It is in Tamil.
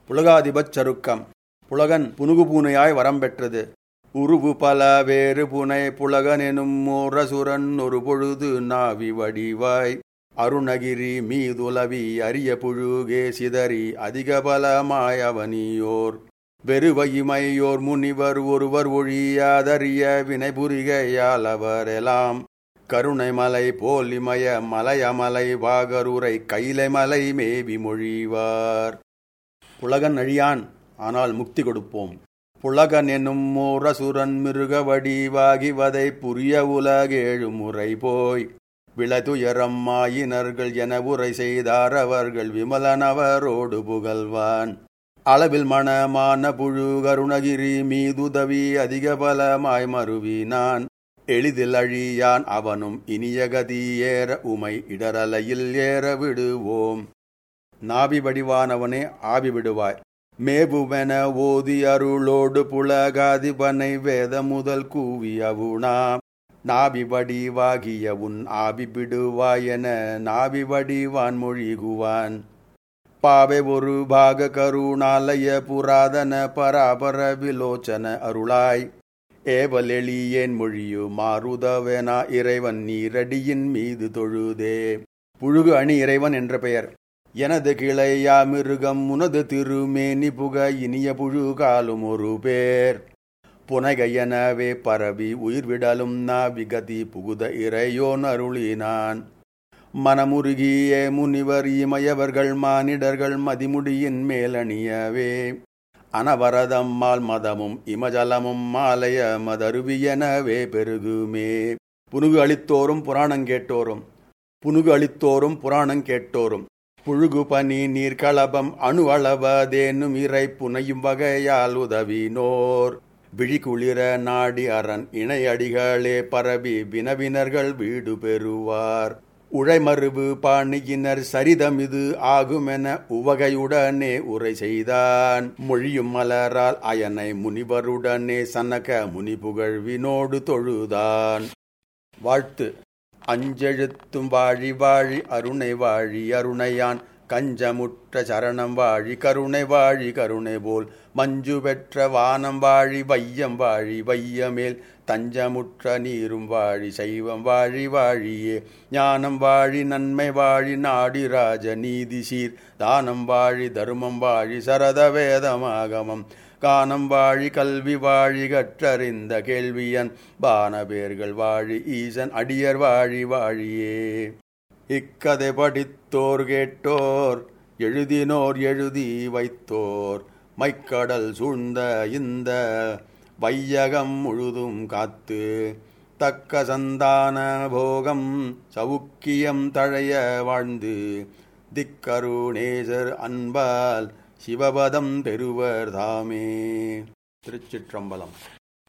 புலகாதிபச் சருக்கம் புலகன் புனுகு பூனையாய் வரம் பெற்றது உருவு பல வேறு புனை புலகனெனும் மூரசுரன் ஒரு பொழுது நாவி வடிவாய் அருணகிரி மீதுலவி அரிய புழுகே சிதறி அதிக பலமாய் அவனியோர் வெறுவயிமையோர் முனிவர் ஒருவர் ஒழியாதறிய வினை புரிகையால் அவரெல்லாம் கருணை மலை போல் இமய மலையமலை வாகருரை கைலை மலை மேவி மொழிவார் புலகன் அழியான் ஆனால் முக்தி கொடுப்போம் புலகன் என்னும் மூரசுரன் மிருக வடிவாகிவதை புரிய உலகேழு முறை போய் விளதுயரம் மாயினர்கள் என உரை செய்தார் அவர்கள் விமலனவரோடு புகழ்வான் அளவில் மணமான புழு கருணகிரி மீதுதவி அதிக பலமாய் மருவினான் எளிதில் அழியான் அவனும் இனிய கதி ஏற உமை இடரலையில் ஏற விடுவோம் நாபி வடிவானவனே ஆவி விடுவாய் மேபுவென ஓதி அருளோடு புலகாதிபனை வேத முதல் கூவி அவுணா நாபி வடிவாகிய உன் ஆபி விடுவாய் என நாபி வடிவான் மொழிகுவான் பாவை ஒரு பாக கருணாலய புராதன பராபர விலோச்சன அருளாய் ஏவலெளியேன் மொழியு மாறுதவெனா இறைவன் நீரடியின் மீது தொழுதே புழுகு அணி இறைவன் என்ற பெயர் எனது கிளையா மிருகம் உனது திருமேனி புக இனிய புழு காலும் ஒரு பேர் புனைகையனவே பரவி உயிர்விடலும் நாவிகதி புகுத இறையோன் அருளினான் மனமுருகிய முனிவர் இமயவர்கள் மானிடர்கள் மதிமுடியின் மேலணியவே அனவரதம்மால் மதமும் இமஜலமும் மாலைய மதருவியனவே பெருகுமே புனுகு அளித்தோறும் புராணங் கேட்டோரும் புனுகு அளித்தோறும் புராணங் கேட்டோரும் புழுகு பனி நீர்களபம் அணு அளவதேனும் இறை புனையும் வகையால் உதவினோர் விழிகுளிர நாடி அரண் இணையடிகளே பரவி வினவினர்கள் வீடு பெறுவார் உழைமருவு பாணியினர் சரிதமிது ஆகுமென உவகையுடனே உரை செய்தான் மொழியும் மலரால் அயனை முனிவருடனே சனக முனிபுகழ்வினோடு தொழுதான் வாழ்த்து அஞ்செழுத்தும் வாழி வாழி அருணை வாழி அருணையான் கஞ்சமுற்ற சரணம் வாழி கருணை வாழி கருணை போல் மஞ்சு பெற்ற வானம் வாழி வையம் வாழி வையமேல் தஞ்சமுற்ற நீரும் வாழி சைவம் வாழி வாழியே ஞானம் வாழி நன்மை வாழி நாடி ராஜ நீதி சீர் தானம் வாழி தருமம் வாழி சரத வேதமாகமம் கானம் வாழி கல்வி வாழி கற்றறிந்த கேள்வியன் பானபேர்கள் வாழி ஈசன் அடியர் வாழி வாழியே இக்கதை படித்தோர் கேட்டோர் எழுதினோர் எழுதி வைத்தோர் மைக்கடல் சூழ்ந்த இந்த வையகம் முழுதும் காத்து தக்க சந்தான போகம் சவுக்கியம் தழைய வாழ்ந்து திக்கருணேசர் அன்பால் சிவபதம் பெறுவர் தாமே திருச்சிற்றம்பலம்